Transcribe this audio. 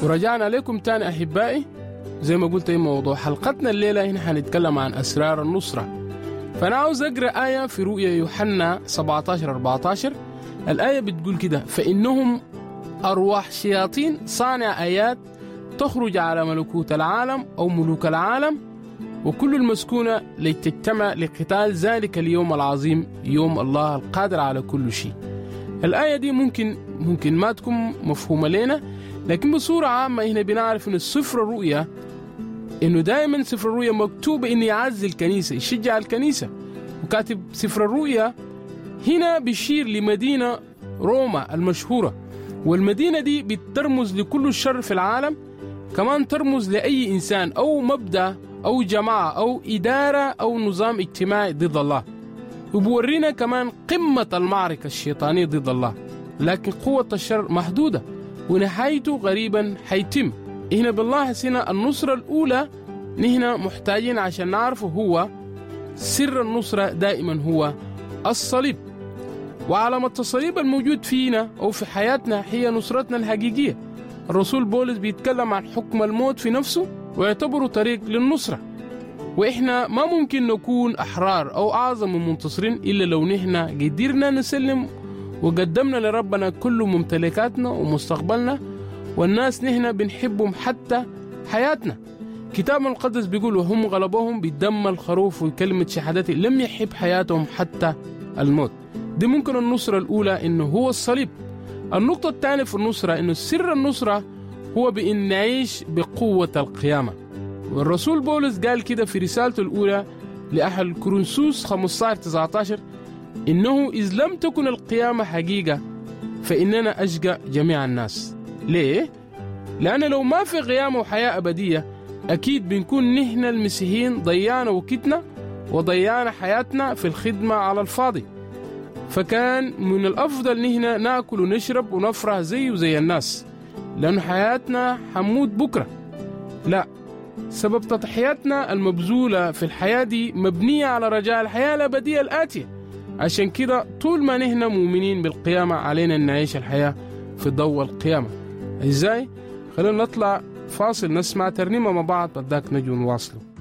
ورجعنا لكم تاني أحبائي زي ما قلت موضوع حلقتنا الليلة هنا حنتكلم عن أسرار النصرة فأنا عاوز أقرأ آية في رؤيا يوحنا 17 14 الآية بتقول كده فإنهم أرواح شياطين صانع آيات تخرج على ملكوت العالم أو ملوك العالم وكل المسكونة لتجتمع لقتال ذلك اليوم العظيم يوم الله القادر على كل شيء الآية دي ممكن ممكن ما تكون مفهومة لنا لكن بصورة عامة هنا بنعرف إن السفر الرؤيا إنه دائما سفر الرؤيا مكتوب إنه يعزي الكنيسة يشجع الكنيسة وكاتب سفر الرؤيا هنا بيشير لمدينة روما المشهورة والمدينة دي بترمز لكل الشر في العالم كمان ترمز لأي إنسان أو مبدأ أو جماعة أو إدارة أو نظام اجتماعي ضد الله وبورينا كمان قمة المعركة الشيطانية ضد الله لكن قوة الشر محدودة ونهايته غريبا حيتم هنا بنلاحظ هنا النصرة الأولى نحن محتاجين عشان نعرفه هو سر النصرة دائما هو الصليب وعلامة الصليب الموجود فينا أو في حياتنا هي نصرتنا الحقيقية الرسول بولس بيتكلم عن حكم الموت في نفسه ويعتبره طريق للنصرة وإحنا ما ممكن نكون أحرار أو أعظم المنتصرين إلا لو نحن قدرنا نسلم وقدمنا لربنا كل ممتلكاتنا ومستقبلنا والناس نحن بنحبهم حتى حياتنا كتاب المقدس بيقول وهم غلبوهم بدم الخروف وكلمة شهادتي لم يحب حياتهم حتى الموت دي ممكن النصرة الأولى إنه هو الصليب النقطة الثانية في النصرة إنه سر النصرة هو بإن نعيش بقوة القيامة والرسول بولس قال كده في رسالته الأولى لأهل كورنثوس 15 19 إنه إذ لم تكن القيامة حقيقة فإننا أشقى جميع الناس ليه؟ لأن لو ما في قيامة وحياة أبدية أكيد بنكون نحن المسيحيين ضيعنا وقتنا وضيعنا حياتنا في الخدمة على الفاضي فكان من الأفضل نحن ناكل ونشرب ونفرح زي وزي الناس لأن حياتنا حموت بكرة لا سبب تضحياتنا المبذولة في الحياة دي مبنية على رجاء الحياة الأبدية الآتية عشان كده طول ما نحن مؤمنين بالقيامة علينا أن نعيش الحياة في ضوء القيامة ازاي؟ خلينا نطلع فاصل نسمع ترنيمة مع بعض بداك نجو نواصله